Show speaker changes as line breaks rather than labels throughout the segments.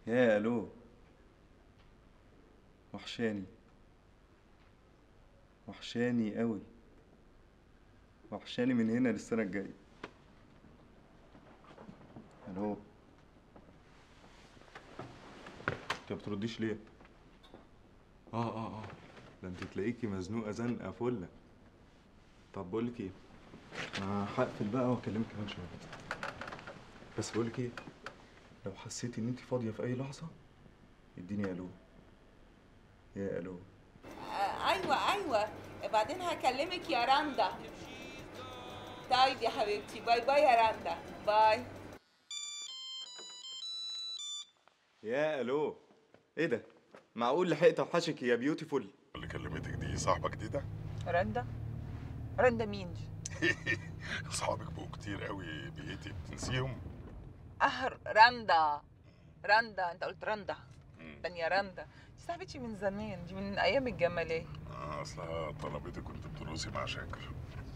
يا الو وحشاني وحشاني قوي وحشاني من هنا للسنة الجاية الو انت بترديش ليه؟ اه اه اه ده انت تلاقيكي مزنوقة زنقة فلة طب بقولك ايه انا هقفل بقى واكلمك كمان شوية بس بقولك ايه لو حسيتي ان انت فاضية في اي لحظة اديني الو يا الو
آه، ايوه ايوه بعدين هكلمك يا رندا طيب يا حبيبتي باي باي يا رندا باي
يا الو ايه ده معقول لحقت اوحشك يا بيوتيفول
اللي كلمتك دي صاحبة جديدة؟
رندا رندا مين
صحابك بقوا كتير قوي بقيتي بتنسيهم؟
اه رندا رندا انت قلت رندا تانية رندا دي صاحبتي من زمان دي من ايام الجماليه
آه، اصلها طلبتك كنت بترقصي مع شاكر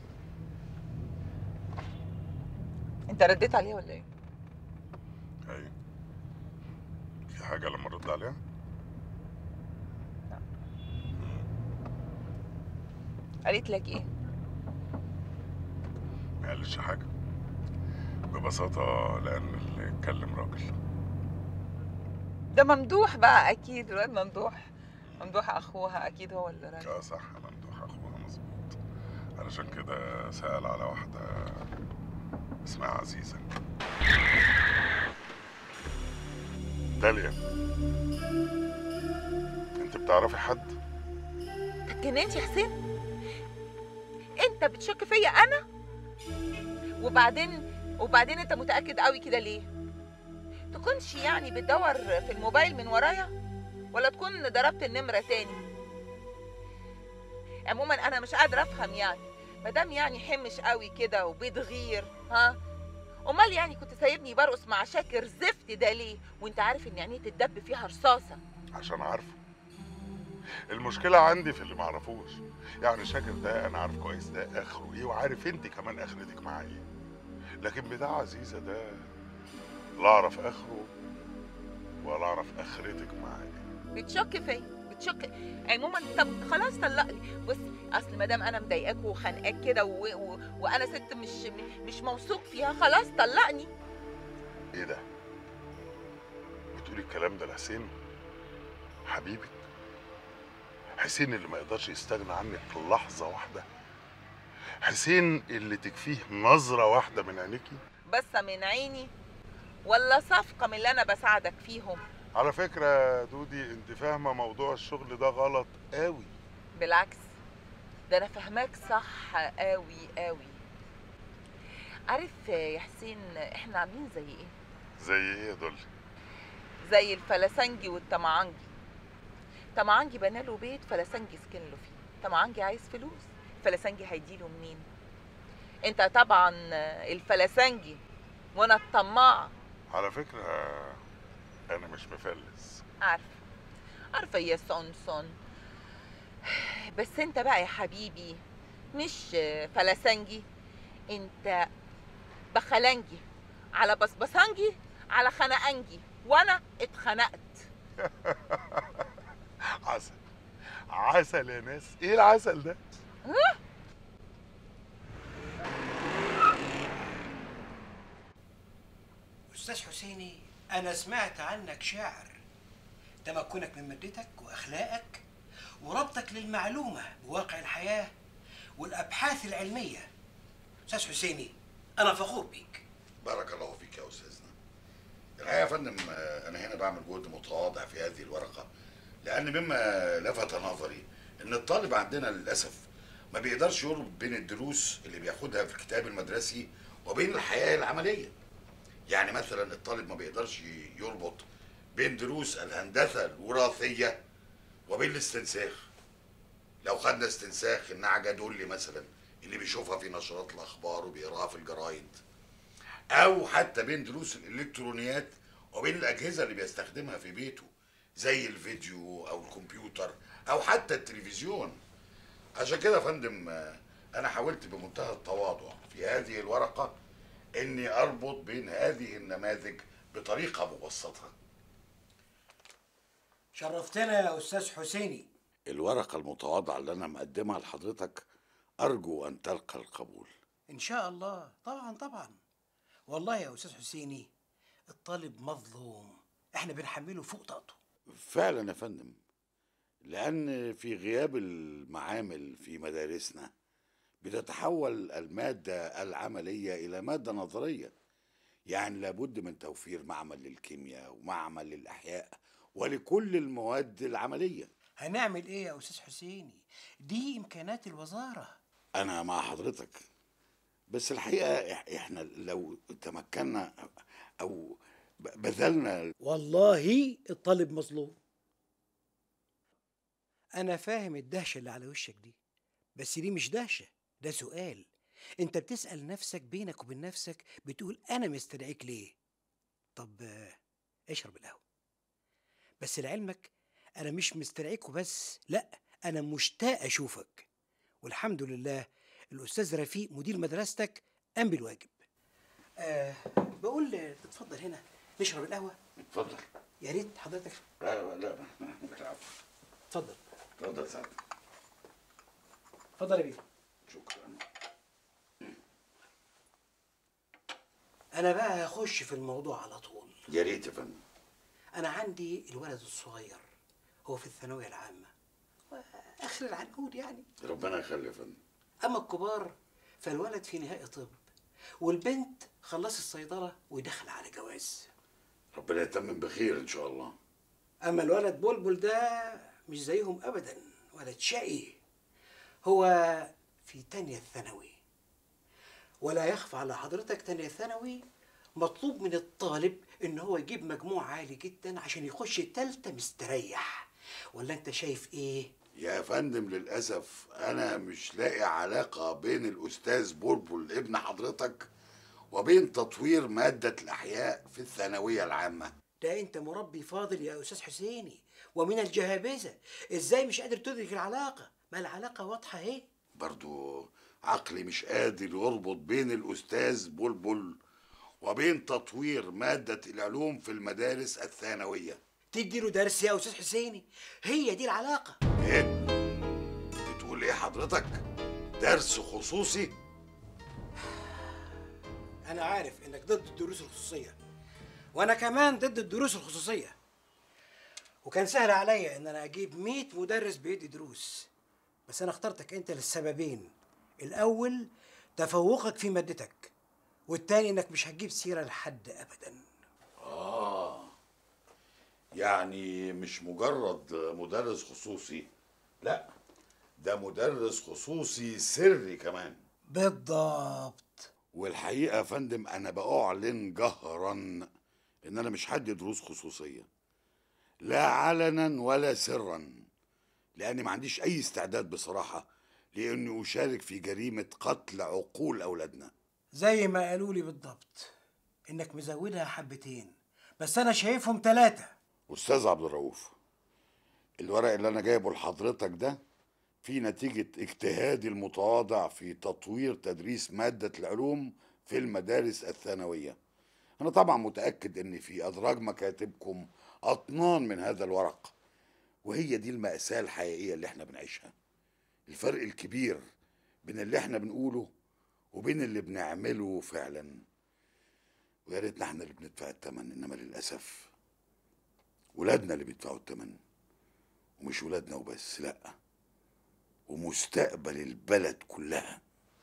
انت رديت عليها ولا ايه
ايوه في حاجة لما ارد عليها؟
قالت لك ايه
ما قالتش حاجة ببساطة لأن اللي اتكلم راجل
ده ممدوح بقى اكيد الواد ممدوح ممدوح اخوها اكيد هو اللي رد
اه صح ممدوح اخوها مظبوط علشان كده سأل على واحدة اسمها عزيزة داليا انت بتعرفي حد؟
اتجننت يا حسين انت بتشك فيا انا وبعدين وبعدين انت متاكد قوي كده ليه تكونش يعني بتدور في الموبايل من ورايا ولا تكون ضربت النمره تاني عموما انا مش قادره افهم يعني مادام يعني حمش قوي كده وبتغير ها امال يعني كنت سايبني برقص مع شاكر زفت ده ليه وانت عارف ان عينيه تدب فيها رصاصه
عشان عارفه المشكلة عندي في اللي معرفوش يعني شاكر ده أنا عارف كويس ده آخره إيه وعارف أنت كمان آخرتك معاه إيه لكن بتاع عزيزة ده لا أعرف آخره ولا أعرف آخرتك معاه إيه
بتشك فيا بتشك عموما طب خلاص طلقني بص اصل ما دام انا مضايقاك وخانقاك كده و... و... وانا ست مش مش موثوق فيها خلاص طلقني
إيه ده؟ بتقولي الكلام ده لحسين؟ حبيبك؟ حسين اللي ما يقدرش يستغنى عنك لحظة واحدة؟ حسين اللي تكفيه نظرة واحدة من عينيكي؟
بس من عيني ولا صفقه من اللي انا بساعدك فيهم
على فكرة يا دودي انت فاهمة موضوع الشغل ده غلط قوي
بالعكس ده انا فاهماك صح قوي قوي عارف يا حسين احنا عاملين زي ايه
زي ايه يا دول
زي الفلسنجي والتمعنجي تمعنجي بنى له بيت فلسنجي سكن له فيه تمعنجي عايز فلوس فلسنجي هيديله منين انت طبعا الفلسنجي وانا الطماعه
على فكرة انا مش مفلس
عارفه عارفه يا سونسون بس انت بقى يا حبيبي مش فلسنجي انت بخلنجي على بصبصنجي على خنقنجي وانا اتخنقت
عسل عسل يا ناس ايه العسل ده
أستاذ حسيني أنا سمعت عنك شاعر تمكنك من مادتك وأخلاقك وربطك للمعلومة بواقع الحياة والأبحاث العلمية أستاذ حسيني أنا فخور بيك
بارك الله فيك يا استاذنا الحقيقه يا فندم آه، انا هنا بعمل جهد متواضع في هذه الورقه لان مما لفت نظري ان الطالب عندنا للاسف ما بيقدرش يربط بين الدروس اللي بياخدها في الكتاب المدرسي وبين الحياه العمليه يعني مثلا الطالب ما بيقدرش يربط بين دروس الهندسه الوراثيه وبين الاستنساخ لو خدنا استنساخ النعجه دولي مثلا اللي بيشوفها في نشرات الاخبار وبيقراها في الجرايد او حتى بين دروس الالكترونيات وبين الاجهزه اللي بيستخدمها في بيته زي الفيديو او الكمبيوتر او حتى التلفزيون عشان كده يا فندم آه، انا حاولت بمنتهى التواضع في هذه
شرفتنا يا استاذ حسيني
الورقة المتواضعة اللي أنا مقدمها لحضرتك أرجو أن تلقى القبول
ان شاء الله طبعا طبعا والله يا استاذ حسيني الطالب مظلوم احنا بنحمله فوق طاقته
فعلا يا فندم لأن في غياب المعامل في مدارسنا بتتحول المادة العملية إلى مادة نظرية يعني لابد من توفير معمل للكيمياء ومعمل للأحياء ولكل المواد العملية
هنعمل ايه يا استاذ حسيني دي امكانات الوزاره
أنا مع حضرتك بس الحقيقة إح- إحنا لو تمكنا أو ب- بذلنا
والله الطالب مظلوم انا فاهم الدهشه اللي على وشك دي بس دي مش دهشه ده سؤال انت بتسال نفسك بينك وبين نفسك بتقول انا مستدعيك ليه طب آه، اشرب القهوه بس لعلمك انا مش مستدعيك وبس لا انا مشتاق اشوفك والحمد لله الاستاذ رفيق مدير مدرستك قام بالواجب أه بقول تتفضل هنا نشرب القهوه
اتفضل
يا ريت حضرتك
لا لا العفو
اتفضل
اتفضل سعادتك
اتفضل يا بيه
شكرا
انا بقى هخش في الموضوع على طول
يا ريت يا فندم
انا عندي الولد الصغير هو في الثانويه العامه اخر العنقود يعني
ربنا يخلي يا فندم
اما الكبار فالولد في نهائي طب والبنت خلصت الصيدله ودخل على جواز
ربنا يتمم بخير ان شاء الله
اما الولد بلبل ده مش زيهم ابدا ولد شقي هو في تانية ثانوي ولا يخفى على حضرتك تانية ثانوي مطلوب من الطالب ان هو يجيب مجموع عالي جدا عشان يخش التالتة مستريح ولا انت شايف ايه
يا فندم للاسف انا مش لاقي علاقه بين الاستاذ بلبل ابن حضرتك وبين تطوير ماده الاحياء في الثانويه العامه
ده انت مربي فاضل يا استاذ حسيني ومن الجهابذه ازاي مش قادر تدرك العلاقه ما العلاقه واضحه اهي
برضو عقلي مش قادر يربط بين الاستاذ بلبل وبين تطوير ماده العلوم في المدارس الثانويه
تدي له درس يا استاذ حسيني هي دي العلاقه
ايه بتقول ايه حضرتك درس خصوصي
انا عارف انك ضد الدروس الخصوصيه وانا كمان ضد الدروس الخصوصيه وكان سهل عليا ان انا اجيب 100 مدرس بيدي دروس بس انا اخترتك انت للسببين الاول تفوقك في مادتك والتاني انك مش هتجيب سيره لحد ابدا
آه يعني مش مجرد مدرس خصوصي لا ده مدرس خصوصي سري كمان
بالضبط
والحقيقة يا فندم أنا بأعلن جهرا إن أنا مش هدي دروس خصوصية لا علنا ولا سرا لأني ما عنديش أي استعداد بصراحة لأني أشارك في جريمة قتل عقول أولادنا
زي ما قالوا لي بالضبط انك مزودها حبتين بس انا شايفهم ثلاثه
أستاذ عبد الرؤوف الورق اللي أنا جايبه لحضرتك ده في نتيجة اجتهادي المتواضع في تطوير تدريس مادة العلوم في المدارس الثانوية أنا طبعا متأكد إن في أدراج مكاتبكم أطنان من هذا الورق وهي دي المأساة الحقيقية اللي احنا بنعيشها الفرق الكبير بين اللي احنا بنقوله وبين اللي بنعمله فعلا ويا ريتنا احنا اللي بندفع الثمن انما للاسف ولادنا اللي بيدفعوا الثمن ومش ولادنا وبس لا ومستقبل البلد كلها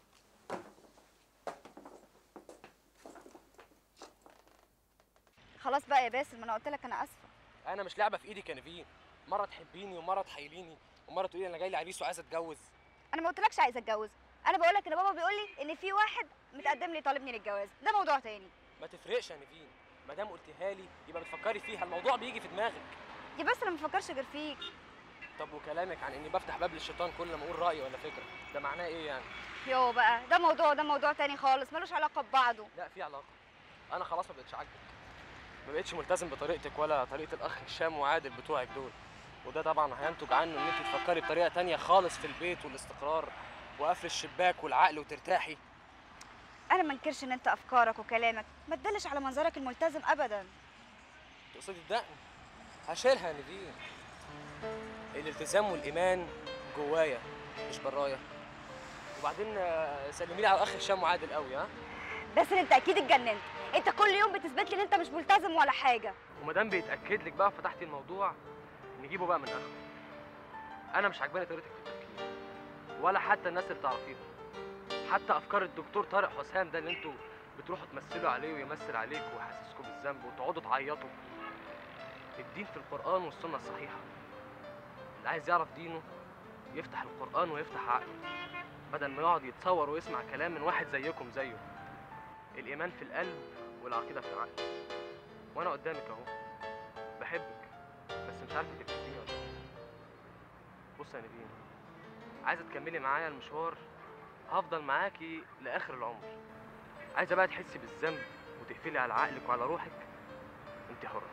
خلاص بقى يا باسل ما انا قلت لك انا اسفه
انا مش لعبه في ايدك يا نيفين مره تحبيني ومره تحايليني ومره تقولي انا جاي لي عريس وعايزه اتجوز
انا ما قلتلكش عايزه اتجوز انا بقول لك ان بابا بيقول لي ان في واحد متقدم لي طالبني للجواز ده موضوع تاني
ما تفرقش يا نيفين ما دام قلتيها لي يبقى بتفكري فيها الموضوع بيجي في دماغك
يا بس انا ما بفكرش غير فيك
طب وكلامك عن اني بفتح باب للشيطان كل ما اقول رايي ولا فكره ده معناه ايه يعني
يو بقى ده موضوع ده موضوع تاني خالص ملوش علاقه ببعضه
لا في علاقه انا خلاص ما بقتش عاجبك ما بقتش ملتزم بطريقتك ولا طريقه الاخ هشام وعادل بتوعك دول وده طبعا هينتج عنه ان انت تفكري بطريقه تانية خالص في البيت والاستقرار وقفل الشباك والعقل وترتاحي
انا ما انكرش ان انت افكارك وكلامك ما تدلش على منظرك الملتزم ابدا
تقصدي الدقن هشيلها يا نيفين الالتزام والايمان جوايا مش برايا وبعدين آه، سلمي لي على الاخ هشام وعادل قوي ها
بس انت اكيد اتجننت انت كل يوم بتثبت لي ان انت مش ملتزم ولا حاجه
وما دام بيتاكد لك بقى فتحتي الموضوع نجيبه بقى من اخره انا مش عاجباني طريقتك في التفكير ولا حتى الناس اللي تعرفيهم حتى افكار الدكتور طارق حسام ده اللي انتوا بتروحوا تمثلوا عليه ويمثل عليكم ويحسسكم بالذنب وتقعدوا تعيطوا الدين في القران والسنه الصحيحه اللي عايز يعرف دينه يفتح القران ويفتح عقله بدل ما يقعد يتصور ويسمع كلام من واحد زيكم زيه الايمان في القلب والعقيده في العقل وانا قدامك اهو بحبك بس مش عارفه تكتبيني ولا لا بص يا نبيل عايزه تكملي معايا المشوار هفضل معاكي لاخر العمر عايزه بقى تحسي بالذنب وتقفلي على عقلك وعلى روحك انت حره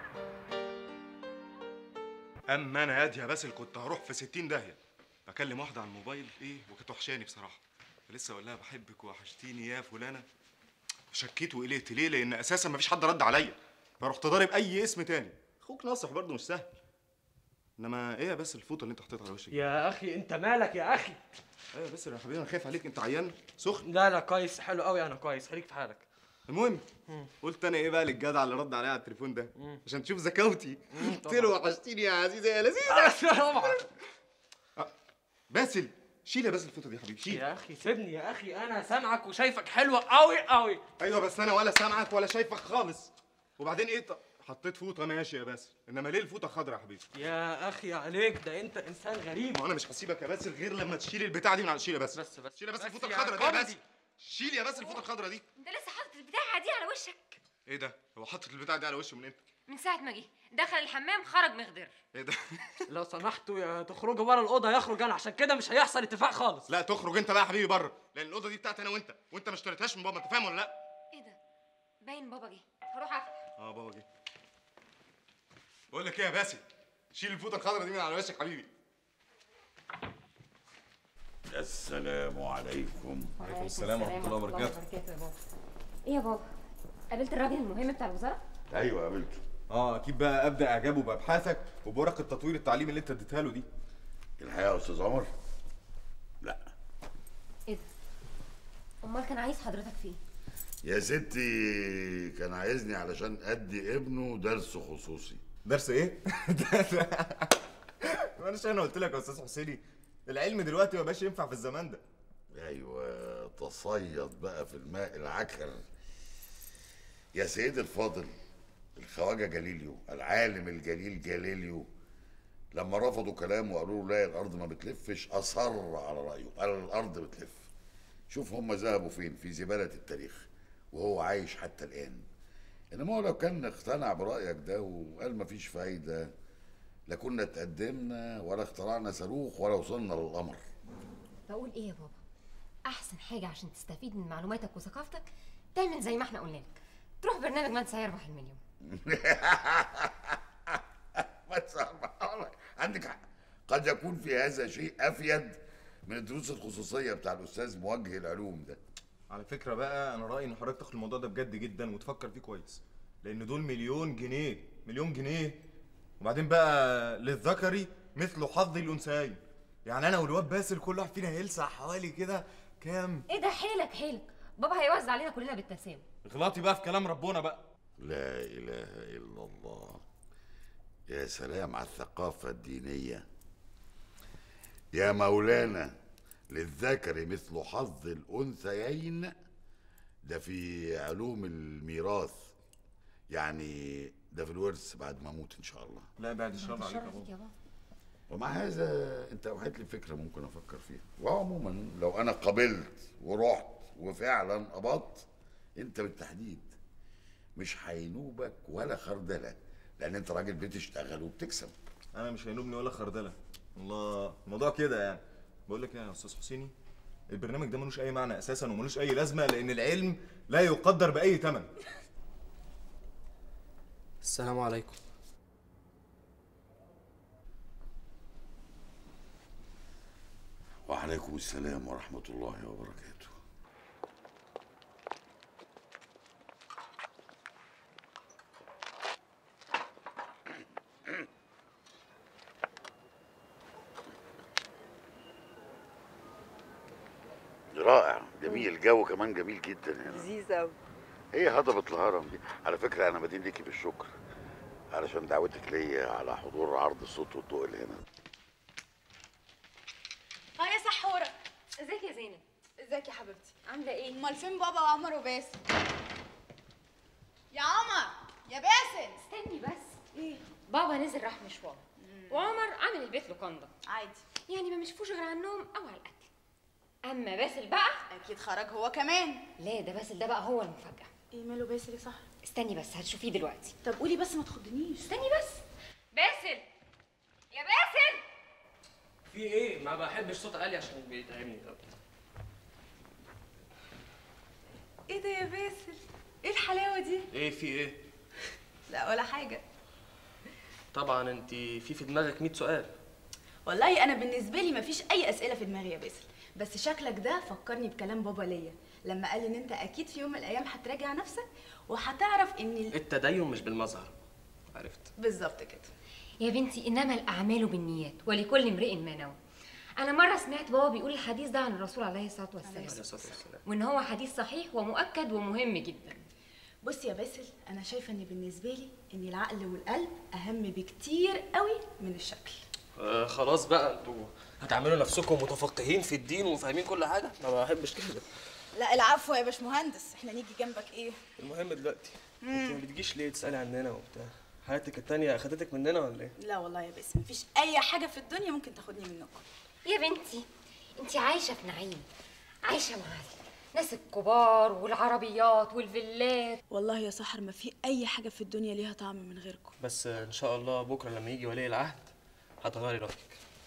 اما انا يا يا باسل كنت هروح في 60 داهيه بكلم واحده على الموبايل ايه وكانت وحشاني بصراحه فلسه اقول لها بحبك وحشتيني يا فلانه شكيت وقلقت ليه لان اساسا مفيش حد رد عليا فرحت ضارب اي اسم تاني اخوك ناصح برضه مش سهل انما ايه يا باسل الفوطه اللي انت حطيتها على وشك دي؟
يا اخي انت مالك يا اخي
ايه يا باسل يا حبيبي انا خايف عليك انت عيان سخن
لا لا كويس حلو قوي انا كويس خليك في حالك
المهم قلت انا ايه بقى للجدع اللي رد عليا على التليفون ده
مم.
عشان تشوف ذكاوتي قلت
طبعا.
له وحشتيني يا عزيزه يا لذيذ
طبعا
باسل شيل يا باسل الفوطه دي يا حبيبي شيل
يا اخي سيبني يا اخي انا سامعك وشايفك حلوه قوي قوي
ايوه بس انا ولا سامعك ولا شايفك خالص وبعدين ايه ط- حطيت فوطه ماشي يا باسل انما ليه الفوطه خضراء يا حبيبي
يا اخي عليك ده انت انسان غريب
ما انا مش هسيبك يا باسل غير لما تشيل البتاع دي من على شيل يا باسل
بس بس
شيل يا باسل
بس
الفوطه
يا
الخضراء دي يا
كوميدي.
باسل شيل يا باسل الفوطه الخضراء دي
انت لسه حاطط البتاعه دي على وشك
ايه ده هو حاطط البتاع دي على وشه من امتى
من ساعه ما جه دخل الحمام خرج مخضر
ايه ده
لو سمحتوا يا تخرجوا بره الاوضه يخرج انا عشان كده مش هيحصل اتفاق خالص
لا تخرج انت بقى يا حبيبي بره لان الاوضه دي بتاعتي انا وانت وانت ما اشتريتهاش من بابا انت فاهم ولا لا
ايه ده باين بابا جه هروح افتح
اه بابا جه بقول لك ايه يا باسل شيل الفوطه الخضراء دي من على وشك حبيبي
السلام عليكم
وعليكم السلام ورحمه الله وبركاته
ايه يا بابا قابلت الراجل المهم بتاع الوزاره
ايوه قابلته
اه اكيد بقى ابدا اعجابه بابحاثك وبورق التطوير التعليمي اللي انت اديتها له دي
الحقيقه يا استاذ عمر لا
ايه ده امال كان عايز حضرتك فيه
يا ستي كان عايزني علشان ادي ابنه درس خصوصي
درس ايه؟ معلش انا قلت لك يا استاذ حسيني العلم دلوقتي ما بقاش ينفع في الزمان ده
ايوه تصيد بقى في الماء العكر يا سيدي الفاضل الخواجه جاليليو العالم الجليل جاليليو لما رفضوا كلامه وقالوا له لا الارض ما بتلفش اصر على رايه قال الارض بتلف شوف هم ذهبوا فين في زباله التاريخ وهو عايش حتى الان انما هو لو كان اقتنع برايك ده وقال مفيش فايده لكنا اتقدمنا ولا اخترعنا صاروخ ولا وصلنا للقمر
بقول ايه يا بابا احسن حاجه عشان تستفيد من معلوماتك وثقافتك تعمل زي ما احنا قلنا لك تروح برنامج من سيربح المليون
ما تصعب عندك حق قد يكون في هذا شيء افيد من الدروس الخصوصيه بتاع الاستاذ موجه العلوم ده
على فكره بقى انا رايي ان حضرتك تاخد الموضوع ده بجد جدا وتفكر فيه كويس لان دول مليون جنيه مليون جنيه وبعدين بقى للذكري مثل حظ الانثيين يعني انا والواد باسل كل واحد فينا هيلسع حوالي كده كام
ايه ده حيلك حيلك بابا هيوزع علينا كلنا بالتساوي
غلطي بقى في كلام ربنا بقى
لا اله الا الله يا سلام على الثقافه الدينيه يا مولانا للذكر مثل حظ الانثيين ده في علوم الميراث يعني ده في الورث بعد ما اموت ان شاء الله
لا بعد الشر عليك يا
شرفك
بابا
يا بابا
ومع هذا انت اوحيت لي فكره ممكن افكر فيها وعموما لو انا قبلت ورحت وفعلا قبضت انت بالتحديد مش هينوبك ولا خردله لان انت راجل بتشتغل وبتكسب
انا مش هينوبني ولا خردله الله الموضوع كده يعني بقول لك ايه يا استاذ حسيني البرنامج ده ملوش اي معنى اساسا وملوش اي لازمه لان العلم لا يقدر باي ثمن
السلام عليكم
وعليكم السلام ورحمه الله وبركاته جميل الجو كمان جميل جدا هنا
لذيذ قوي
ايه هضبة الهرم دي على فكرة انا بدين ليكي بالشكر علشان دعوتك ليا على حضور عرض الصوت والضوء اللي هنا
اه يا سحورة
ازيك يا زينب
ازيك يا حبيبتي
عامله ايه
امال فين بابا وعمر وباسم يا عمر يا باسم
استني بس
ايه
بابا نزل راح مشوار وعمر عامل البيت لوكاندا
عادي
يعني ما بنشوفوش غير على النوم او على الاكل اما باسل بقى
اكيد خرج هو كمان
لا ده باسل ده بقى هو المفاجاه
ايه ماله باسل يا سحر
استني بس هتشوفيه دلوقتي
طب قولي بس ما تخضنيش
استني بس باسل يا باسل
في ايه ما بحبش صوت عالي عشان بيتعبني
ايه ده يا باسل ايه الحلاوه دي
ايه في ايه
لا ولا حاجه
طبعا انت في في دماغك 100 سؤال
والله انا بالنسبه لي مفيش اي اسئله في دماغي يا باسل بس شكلك ده فكرني بكلام بابا ليا لما قال ان انت اكيد في يوم من الايام هتراجع نفسك وهتعرف ان ال...
التدين مش بالمظهر عرفت
بالظبط كده
يا بنتي انما الاعمال بالنيات ولكل امرئ ما نوى انا مره سمعت بابا بيقول الحديث ده عن الرسول عليه الصلاه والسلام
عليه الصلاه والسلام
وان هو حديث صحيح ومؤكد ومهم جدا
بص يا باسل انا شايفه ان بالنسبه لي ان العقل والقلب اهم بكتير قوي من الشكل
آه خلاص بقى انتوا هتعملوا نفسكم متفقهين في الدين وفاهمين كل حاجه ما بحبش كده
لا العفو يا باشمهندس احنا نيجي جنبك ايه
المهم دلوقتي انت ما بتجيش ليه تسالي عننا وبتاع حياتك التانية اخدتك مننا ولا ايه
لا والله يا باسم مفيش اي حاجه في الدنيا ممكن تاخدني منكم
يا بنتي انت عايشه في نعيم عايشه مع الناس الكبار والعربيات والفيلات
والله يا سحر ما في اي حاجه في الدنيا ليها طعم من غيركم
بس ان شاء الله بكره لما يجي ولي العهد هتغيري رايك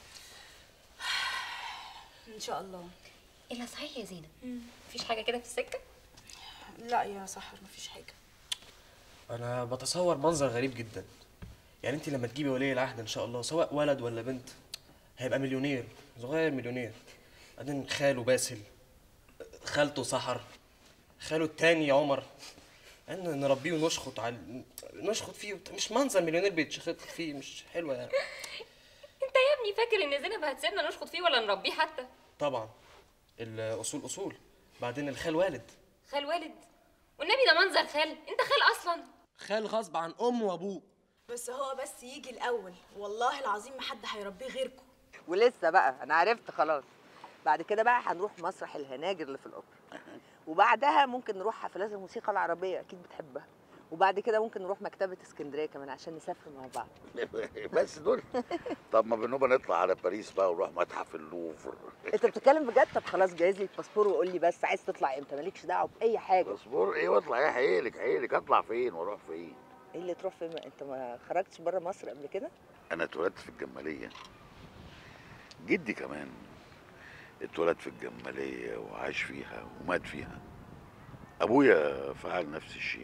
ان شاء الله
الا صحيح يا زينب مفيش حاجه كده في السكه
لا يا سحر مفيش حاجه
انا بتصور منظر غريب جدا يعني انت لما تجيبي ولي العهد ان شاء الله سواء ولد ولا بنت هيبقى مليونير صغير مليونير بعدين خاله باسل خالته سحر خاله التاني عمر ان نربيه ونشخط على نشخط فيه وبتاع. مش منظر مليونير بيتشخط فيه مش حلوه يعني
انت يا ابني فاكر ان زينب هتسيبنا نشخط فيه ولا نربيه حتى
طبعا الاصول اصول بعدين الخال والد
خال والد والنبي ده منظر خال انت خال اصلا
خال غصب عن امه وابوه
بس هو بس يجي الاول والله العظيم ما حد هيربيه غيركم
ولسه بقى انا عرفت خلاص بعد كده بقى هنروح مسرح الهناجر اللي في الاوبرا وبعدها ممكن نروح حفلات الموسيقى العربيه اكيد بتحبها وبعد كده ممكن نروح مكتبه اسكندريه كمان عشان نسافر مع بعض
بس دول طب ما بنبقى نطلع على باريس بقى ونروح متحف اللوفر
انت بتتكلم بجد طب خلاص جهز لي الباسبور وقول لي بس عايز تطلع امتى مالكش دعوه باي حاجه
باسبور ايه واطلع ايه حيلك حيلك اطلع فين واروح فين
ايه اللي تروح فين انت ما خرجتش بره مصر قبل كده
انا اتولدت في الجماليه جدي كمان اتولد في الجماليه وعاش فيها ومات فيها ابويا فعل نفس الشيء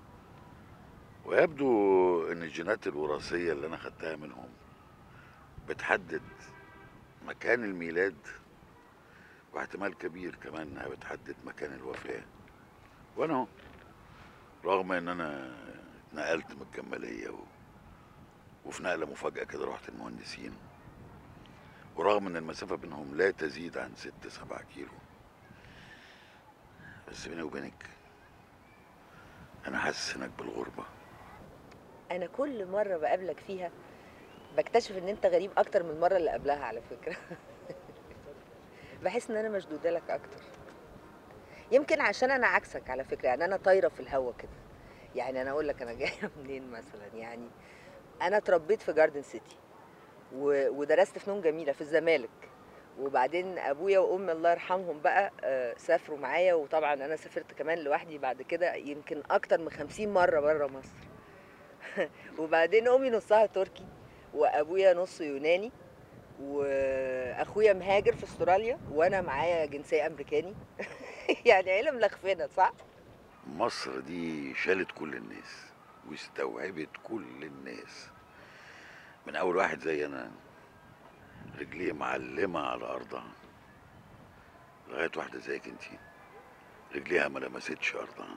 ويبدو ان الجينات الوراثيه اللي انا خدتها منهم بتحدد مكان الميلاد واحتمال كبير كمان انها بتحدد مكان الوفاه وانا اهو رغم ان انا اتنقلت من الجماليه و... وفي نقله مفاجاه كده رحت المهندسين ورغم ان المسافه بينهم لا تزيد عن ست سبعة كيلو بس بيني وبينك انا حاسس هناك بالغربه
انا كل مره بقابلك فيها بكتشف ان انت غريب اكتر من المره اللي قبلها على فكره بحس ان انا مشدوده لك اكتر يمكن عشان انا عكسك على فكره يعني انا طايره في الهوا كده يعني انا اقول لك انا جايه منين مثلا يعني انا اتربيت في جاردن سيتي و... ودرست فنون جميله في الزمالك وبعدين ابويا وامي الله يرحمهم بقى آه، سافروا معايا وطبعا انا سافرت كمان لوحدي بعد كده يمكن اكتر من خمسين مره بره مصر وبعدين امي نصها تركي وابويا نص يوناني واخويا مهاجر في استراليا وانا معايا جنسيه امريكاني يعني عيله ملخفنه صح
مصر دي شالت كل الناس واستوعبت كل الناس من اول واحد زي انا رجليه معلمه على ارضها لغايه واحده زيك انتي رجليها ما لمستش ارضها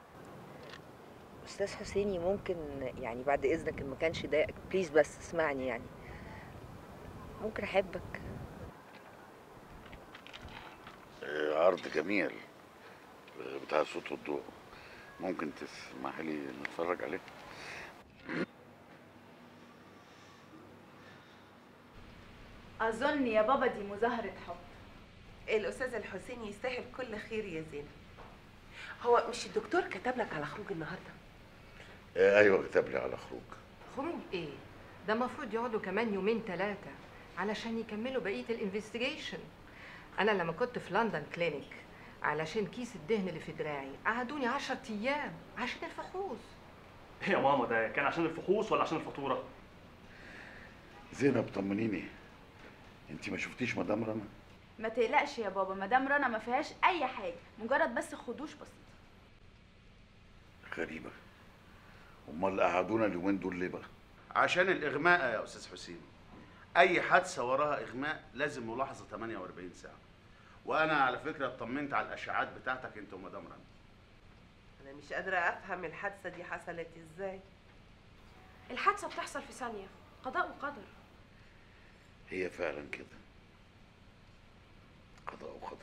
استاذ حسيني ممكن يعني بعد اذنك إن ما كانش ضايقك بليز بس اسمعني يعني ممكن احبك
آه، عرض جميل بتاع الصوت والضوء ممكن تسمح لي نتفرج عليه
اظن يا بابا دي مظاهره حب
الاستاذ الحسين يستاهل كل خير يا زينب هو مش الدكتور كتب لك على خروج النهارده
آه، ايوه كتب لي على خروج
خروج ايه ده المفروض يقعدوا كمان يومين ثلاثة علشان يكملوا بقية الانفستيجيشن أنا لما كنت في لندن كلينيك علشان كيس الدهن اللي في دراعي قعدوني عشرة أيام عشان الفحوص
ايه يا ماما ده كان عشان الفحوص ولا عشان الفاتوره
زينب طمنيني انت ما شفتيش مدام رنا
ما تقلقش يا بابا مدام رنا ما فيهاش اي حاجه مجرد بس خدوش بسيط
غريبه امال قعدونا اليومين دول ليه بقى
عشان الإغماء يا أستاذ حسين أي حادثة وراها إغماء لازم ملاحظة 48 ساعة وأنا على فكرة اطمنت على الأشعاعات بتاعتك أنت ومدام رنا
انا مش قادره افهم الحادثه دي حصلت ازاي
الحادثة بتحصل في ثانية قضاء وقدر
هي فعلا كده قضاء وقدر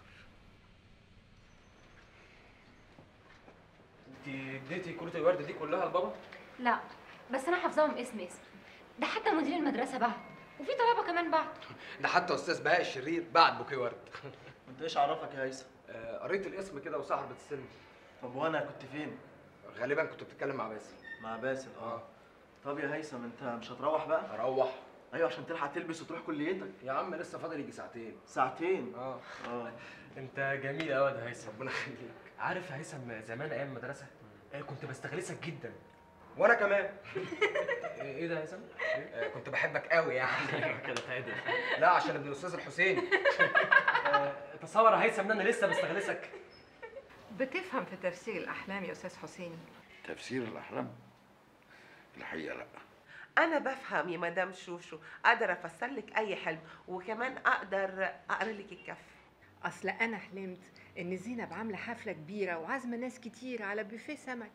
انت اديتي كروت الورد دي كلها لبابا
لا بس انا حافظاهم اسم اسم ده حتى مدير المدرسه بعت وفي طلبه كمان بعت
ده حتى استاذ بهاء الشرير بعت بوكيه ورد
انت ايش عرفك يا هيثم
آه قريت الاسم كده وصاحبة السن
طب وانا كنت فين
غالبا كنت بتتكلم مع باسل
مع باسل اه طب يا هيثم انت مش هتروح بقى
اروح
ايوه عشان تلحق تلبس وتروح كليتك
يا عم لسه فاضل يجي ساعتين
ساعتين
اه
اه
انت جميل قوي يا هيثم
ربنا يخليك
عارف يا هيثم زمان ايام المدرسه آه، كنت بستغلسك جدا
وانا كمان
ايه ده يا هيثم؟
آه، كنت بحبك قوي يعني
كده تعادل
لا عشان ابن الاستاذ الحسين
آه، تصور يا هيثم ان انا لسه بستغلسك
بتفهم في تفسير الأحلام يا أستاذ حسين
تفسير الاحلام الحقيقه لا
انا بفهم يا مدام شوشو اقدر افسر لك اي حلم وكمان اقدر اقرا لك الكف
أصل أنا حلمت إن زينب عاملة حفلة كبيرة وعازمة ناس كتير على بوفيه سمك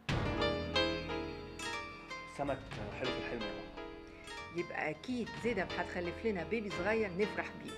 سمك حلو في الحلم يا ماما
يبقى أكيد زينب هتخلف لنا بيبي صغير نفرح بيه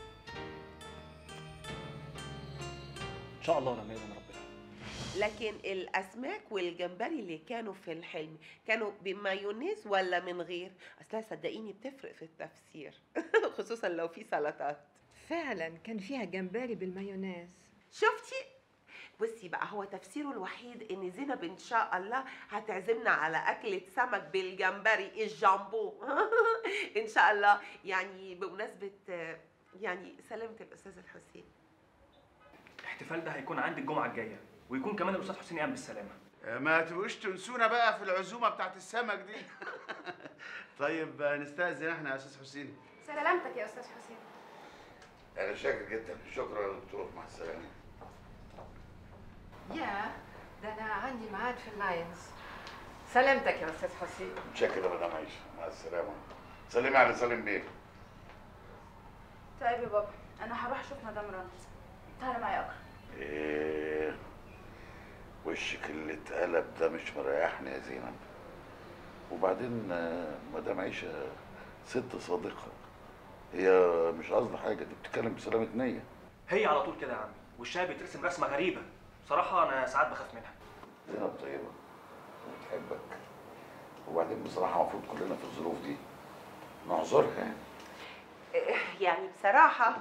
ان شاء الله لما يرضى ربنا
لكن الاسماك والجمبري اللي كانوا في الحلم كانوا بمايونيز ولا من غير اصلها صدقيني بتفرق في التفسير خصوصا لو في سلطات
فعلا كان فيها جمبري بالمايونيز
شفتي بصي بقى هو تفسيره الوحيد ان زينب ان شاء الله هتعزمنا على اكله سمك بالجمبري الجامبو ان شاء الله يعني بمناسبه آه، يعني سلامه الاستاذ الحسين
الاحتفال ده هيكون عندي الجمعه الجايه ويكون كمان الاستاذ حسين قام بالسلامه
آه، ما تبقوش تنسونا بقى في العزومة بتاعت السمك دي طيب آه، نستأذن احنا يا أستاذ حسين
سلامتك يا أستاذ حسين
انا شاكر جدا شكرا يا دكتور مع السلامه
يا ده أنا عندي ميعاد في اللاينز سلامتك يا أستاذ حسين
شاكر يا مدام عيشه مع السلامه سلمي على سالم بيه
طيب يا بابا انا هروح اشوف مدام رنا تعالى معايا اقرا
ايه وشك اللي اتقلب ده مش مريحني يا زينب وبعدين آه، مدام عيشه ست صادقه هي مش قصدها حاجه دي بتتكلم بسلامه نيه
هي على طول كده يا عم وشها بيترسم رسمه غريبه بصراحه انا ساعات بخاف منها
زينب طيبه وبتحبك وبعدين بصراحه المفروض كلنا في الظروف دي نعذرها يعني
يعني بصراحة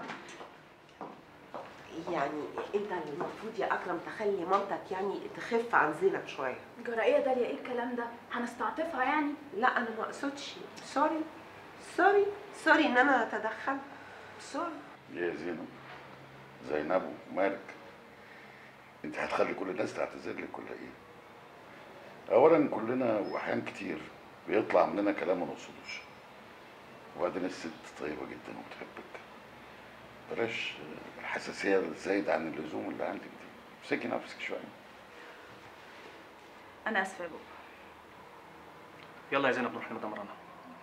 يعني انت المفروض يا اكرم تخلي مامتك يعني تخف عن زينب شوية
جرائية داليا ايه الكلام ده هنستعطفها يعني
لا انا ما اقصدش سوري سوري سوري ان انا اتدخل سوري
ليه يا زينب زينب ومالك انت هتخلي كل الناس تعتذر لك ولا ايه اولا كلنا واحيان كتير بيطلع مننا كلام ما نقصدوش وبعدين الست طيبه جدا وبتحبك بلاش الحساسيه الزايده عن اللزوم اللي عندك دي امسكي نفسك شويه
انا اسفه يا بابا
يلا يا زينب نروح لمدام رنا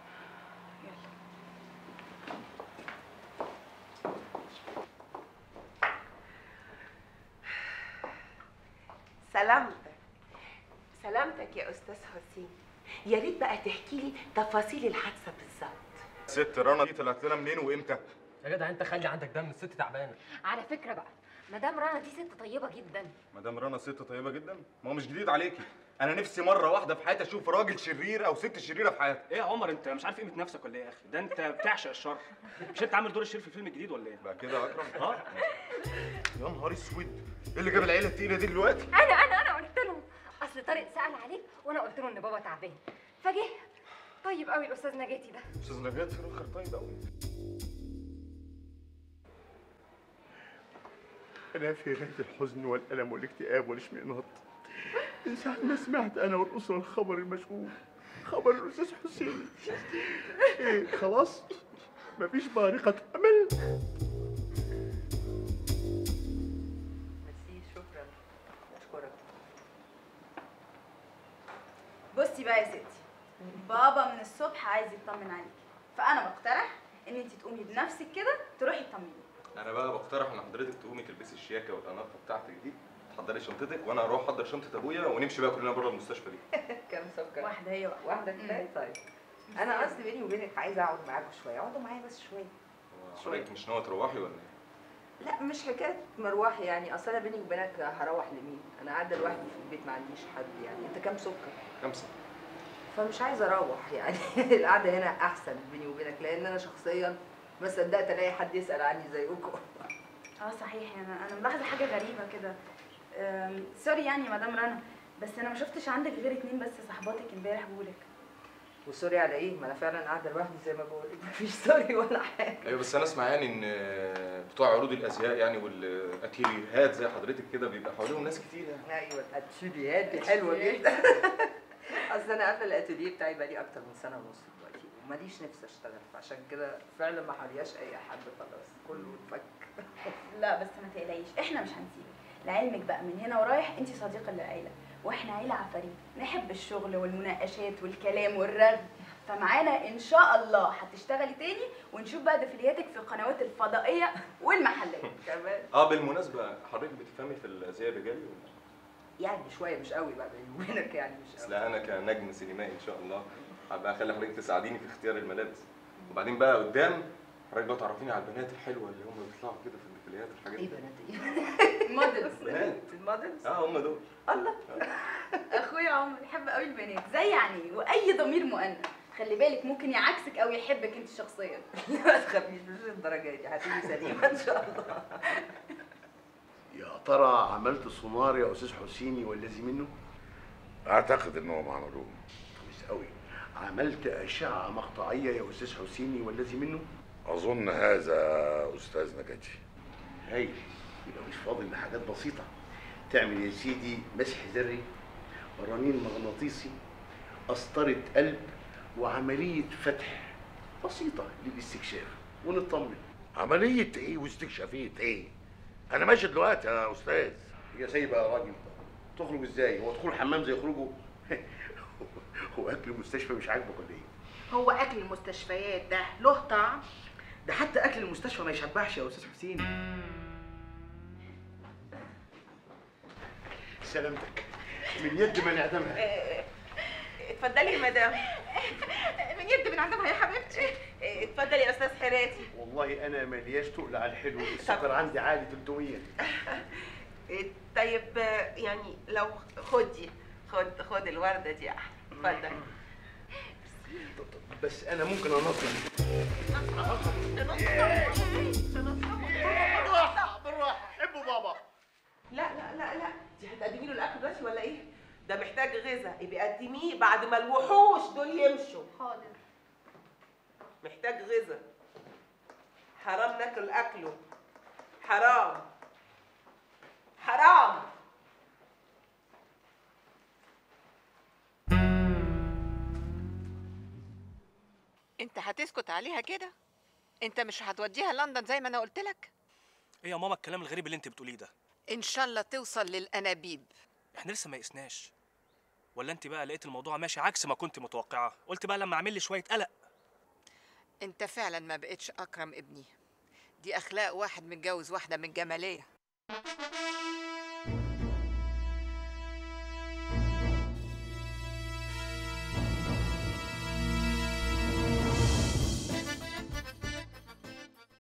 سلامتك سلامتك يا استاذ حسين يا ريت بقى تحكي لي تفاصيل الحادثة بالظبط
ست رنا دي طلعت لنا منين وامتى؟
يا جدع انت خلي عندك دم الست تعبانه
على فكره بقى مدام رنا دي ست طيبه جدا
مدام رنا ست طيبه جدا ما هو مش جديد عليكي انا نفسي مره واحده في حياتي اشوف راجل شرير او ست شريره في حياتي
ايه يا عمر انت مش عارف قيمه نفسك ولا ايه يا اخي ده انت بتعشق الشر مش انت عامل دور الشرير في الفيلم الجديد ولا ايه
بقى كده يا اكرم
اه
يا نهار اسود ايه اللي جاب العيله التقيله دي دلوقتي
انا انا انا قلت لهم اصل طارق سال عليك وانا قلت له ان بابا تعبان فجه طيب قوي الاستاذ نجاتي ده
استاذ نجاة اخر طيب قوي
أنا في غاية الحزن والألم والاكتئاب والاشمئناط من ساعة ما سمعت أنا والأسرة الخبر المشؤوم خبر الأستاذ حسين إيه خلاص مفيش بارقة أمل
ميرسي شكرا اشكرك
بصي بقى يا ستي بابا من الصبح عايز يطمن عليكي فانا بقترح ان انت تقومي بنفسك كده تروحي تطمني
انا بقى بقترح ان حضرتك تقومي تلبسي الشياكه والاناقه بتاعتك دي تحضري شنطتك وانا اروح احضر شنطه ابويا ونمشي بقى كلنا بره المستشفى دي
كام سكر
واحده هي واحده
واحده كفايه طيب انا قصدي بيني وبينك عايزه اقعد معاكم شويه اقعدوا معايا بس شويه
حضرتك مش ناويه تروحي ولا ايه
لا مش حكايه مروح يعني اصل انا بيني وبينك هروح لمين انا قاعده لوحدي في البيت ما عنديش حد يعني انت كام سكر
خمسه
فمش عايزه اروح يعني القعده هنا احسن بيني وبينك لان انا شخصيا ما صدقت الاقي حد يسال عني زيكم
اه صحيح انا انا ملاحظه حاجه غريبه كده أم، سوري يعني يا مدام رنا بس انا ما شفتش عندك غير اتنين بس صحباتك امبارح بقولك
وسوري على ايه ما انا فعلا قاعده لوحدي زي ما بقول لك مفيش سوري ولا حاجه
ايوه بس انا اسمع يعني ان بتوع عروض الازياء يعني والاتيليهات زي حضرتك كده بيبقى حواليهم ناس كتير يعني
ايوه الاتيليهات دي حلوه جدا اصل انا قافله الاتيليه بتاعي بقالي اكتر من سنه ونص دلوقتي وماليش نفسي اشتغل فعشان كده فعلا ما حوالياش اي حد خلاص كله اتفك
لا بس ما تقلقيش احنا مش هنسيبك لعلمك بقى من هنا ورايح انت صديقه للعيله واحنا عيله عفاريت نحب الشغل والمناقشات والكلام والرغي فمعانا ان شاء الله هتشتغلي تاني ونشوف بقى دفلياتك في القنوات الفضائيه والمحليه
كمان
اه بالمناسبه حضرتك بتفهمي في الازياء الرجالي ولا
يعني شويه مش قوي بقى بيني وبينك يعني مش قوي
اصل انا كنجم سينمائي ان شاء الله هبقى اخلي حضرتك تساعديني في اختيار الملابس وبعدين بقى قدام حضرتك بقى تعرفيني على البنات الحلوه اللي هم بيطلعوا كده في الديفيليات والحاجات
ايه
دي
بنات ايه
موديلز
بنات
المودلز
اه هم دول
الله اخويا عمر يحب قوي البنات زي يعني واي ضمير مؤنث خلي بالك ممكن يعكسك او يحبك انت شخصيا
ما تخافيش مش للدرجه دي هتيجي سليمه ان شاء الله
يا ترى عملت سونار يا أستاذ حسيني والذي منه؟
اعتقد انهم عملوه
كويس قوي عملت أشعة مقطعية يا أستاذ حسيني والذي منه؟
اظن هذا استاذ نجاتي
هايل يبقى مش فاضل لحاجات بسيطة تعمل يا سيدي مسح ذري رنين مغناطيسي قسطرة قلب وعملية فتح بسيطة للاستكشاف ونطمن
عملية ايه واستكشافية ايه؟ انا ماشي دلوقتي يا استاذ
يا سيد بقى يا راجل تخرج ازاي؟ هو دخول الحمام زي خروجه؟ هو اكل المستشفى مش عاجبك ولا ايه؟
هو اكل المستشفيات ده له طعم ده حتى اكل المستشفى ما يشبعش يا استاذ حسين
سلامتك من يد من اعدمها
اتفضلي يا مدام من يد من عندها يا حبيبتي اتفضلي يا استاذ حراتي
والله انا ملياش تقل على الحلو السكر عندي عالي 300
طيب يعني لو خدي خد خد الورده دي احلى اتفضلي
بس انا ممكن انظم بالراحه بالراحه حبوا بابا
لا لا لا لا دي هتقدمي له الاكل دلوقتي ولا ايه ده محتاج غذاء يبقى قدميه بعد ما الوحوش دول يمشوا
حاضر
محتاج غذاء حرام ناكل اكله حرام حرام
انت هتسكت عليها كده انت مش هتوديها لندن زي ما انا قلت لك
ايه يا ماما الكلام الغريب اللي انت بتقوليه ده
ان شاء الله توصل للانابيب
احنا لسه ما قسناش ولا انت بقى لقيت الموضوع ماشي عكس ما كنت متوقعه قلت بقى لما اعمل لي شويه قلق
انت فعلا ما بقتش اكرم ابني دي اخلاق واحد متجوز واحده من جماليه